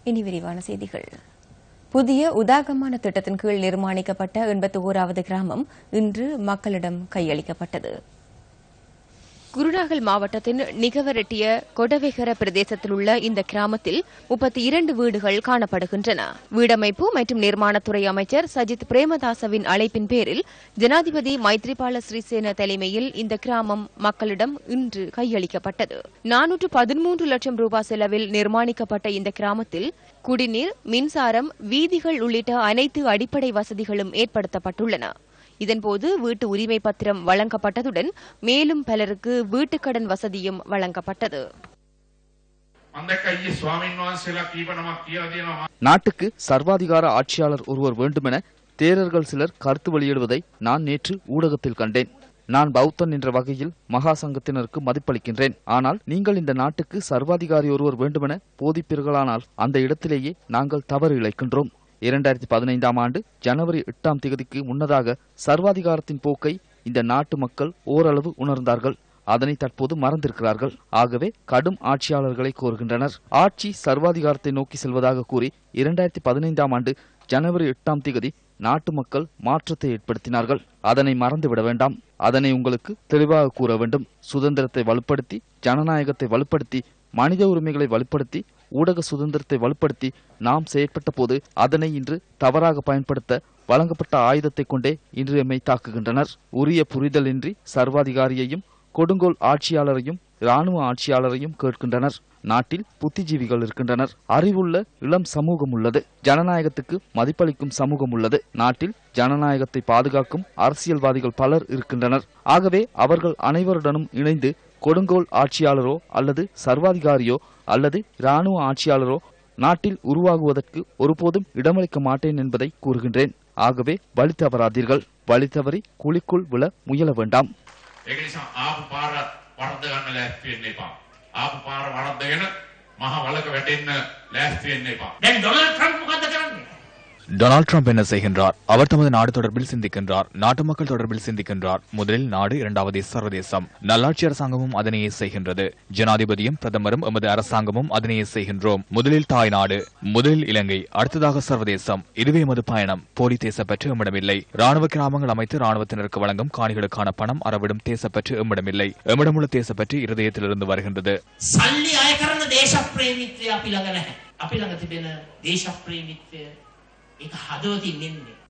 இனி விரிவான செய்திகள் புதிய உதாகமான திட்டத்தின் கீழ் நிர்மாணிக்கப்பட்ட எண்பத்தி ஓராவது கிராமம் இன்று மக்களிடம் கையளிக்கப்பட்டது குருநாகல் மாவட்டத்தின் நிகவரெட்டிய கொடவேகர பிரதேசத்தில் உள்ள இந்த கிராமத்தில் முப்பத்தி இரண்டு வீடுகள் காணப்படுகின்றன வீடமைப்பு மற்றும் நிர்மாணத்துறை அமைச்சர் சஜித் பிரேமதாசவின் அழைப்பின் பேரில் ஜனாதிபதி மைத்ரிபால ஸ்ரீசேன தலைமையில் இந்த கிராமம் மக்களிடம் இன்று கையளிக்கப்பட்டது நானூற்று பதிமூன்று லட்சம் ரூபாய் செலவில் நிர்மாணிக்கப்பட்ட இந்த கிராமத்தில் குடிநீர் மின்சாரம் வீதிகள் உள்ளிட்ட அனைத்து அடிப்படை வசதிகளும் ஏற்படுத்தப்பட்டுள்ளன இதன்போது வீட்டு உரிமை பத்திரம் வழங்கப்பட்டதுடன் மேலும் பலருக்கு வீட்டுக்கடன் வசதியும் வழங்கப்பட்டது මම දැක්ක ඊයේ ස්වාමීන් වහන්සේලා කීප නමක් කියලා තියෙනවා நாட்டுக்கு சர்வாதிகார ஆட்சியாளர் ஒருவர் வேண்டுமென தேரர்கள் சிலர் கருத்து வெளியிடுவதை நான் நேற்று ஊடகத்தில் கண்டேன் நான் பௌத்தன் என்ற வகையில் மகா சங்கத்தினருக்கு மதிப்பளிக்கின்றேன் ஆனால் நீங்கள் இந்த நாட்டுக்கு சர்வாதிகாரி ஒருவர் வேண்டுமென போதிப்பீர்களானால் அந்த இடத்திலேயே நாங்கள் தவறு இழைக்கின்றோம் இரண்டாயிரத்தி பதினைந்தாம் ஆண்டு ஜனவரி எட்டாம் தேதிக்கு முன்னதாக சர்வாதிகாரத்தின் போக்கை இந்த நாட்டு மக்கள் ஓரளவு உணர்ந்தார்கள் அதனை தற்போது மறந்திருக்கிறார்கள் ஆகவே கடும் ஆட்சியாளர்களை கோருகின்றனர் ஆட்சி சர்வாதிகாரத்தை நோக்கி செல்வதாக கூறி இரண்டாயிரத்தி பதினைந்தாம் ஆண்டு ஜனவரி எட்டாம் தேதி நாட்டு மக்கள் மாற்றத்தை ஏற்படுத்தினார்கள் அதனை மறந்துவிட வேண்டாம் அதனை உங்களுக்கு தெளிவாக கூற வேண்டும் சுதந்திரத்தை வலுப்படுத்தி ஜனநாயகத்தை வலுப்படுத்தி மனித உரிமைகளை வலுப்படுத்தி ஊடக சுதந்திரத்தை வலுப்படுத்தி நாம் செயற்பட்ட போது அதனை இன்று தவறாக பயன்படுத்த வழங்கப்பட்ட ஆயுதத்தை கொண்டே இன்று எம்மை தாக்குகின்றனர் உரிய புரிதலின்றி சர்வாதிகாரியையும் கொடுங்கோல் ஆட்சியாளரையும் இராணுவ ஆட்சியாளரையும் கேட்கின்றனர் நாட்டில் புத்திஜீவிகள் இருக்கின்றனர் அறிவுள்ள இளம் சமூகம் உள்ளது ஜனநாயகத்துக்கு மதிப்பளிக்கும் சமூகம் உள்ளது நாட்டில் ஜனநாயகத்தை பாதுகாக்கும் அரசியல்வாதிகள் பலர் இருக்கின்றனர் ஆகவே அவர்கள் அனைவருடனும் இணைந்து கொடுங்கோல் ஆட்சியாளரோ அல்லது சர்வாதிகாரியோ அல்லது இராணுவ ஆட்சியாளரோ நாட்டில் உருவாகுவதற்கு ஒருபோதும் இடமளிக்க மாட்டேன் என்பதை கூறுகின்றேன் ஆகவே வழி தவறாதீர்கள் வழி தவறி குழிக்குள் விழ முயல வேண்டாம் ඒක නිසා ආපු පාර වරද්ද ගන්න ලෑස්ති වෙන්න එපා. ආපු පාර වරද්දගෙන මහ වලක වැටෙන්න ලෑස්ති වෙන්න එපා. දැන් ඩොනල්ඩ් ට්‍රම්ප් මොකද්ද කරන්නේ? டொனால்ட் ட்ரம்ப் என்ன செய்கின்றார் அவர் தமது நாடு தொடர்பில் சிந்திக்கின்றார் நாட்டு மக்கள் தொடர்பில் சிந்திக்கின்றார் முதலில் நாடு இரண்டாவது சர்வதேசம் நல்லாட்சி அரசாங்கமும் அதனையே செய்கின்றது ஜனாதிபதியும் பிரதமரும் எமது அரசாங்கமும் அதனையே செய்கின்றோம் முதலில் தாய் நாடு முதலில் இலங்கை அடுத்ததாக சர்வதேசம் இதுவே எமது பயணம் போலி தேசப்பற்று எம்மிடமில்லை ராணுவ கிராமங்கள் அமைத்து ராணுவத்தினருக்கு வழங்கும் காணிகளுக்கான பணம் அறவிடும் தேசப்பற்று எம்மிடமில்லை எம்மிடமுள்ள தேசப்பற்று இருதயத்திலிருந்து வருகின்றது සල්ලි අය කරන දේශප්‍රේමිත්වය අපි ළඟ නැහැ. අපි ළඟ තිබෙන දේශප්‍රේමිත්වය ඒක හදවතින් එන්නේ.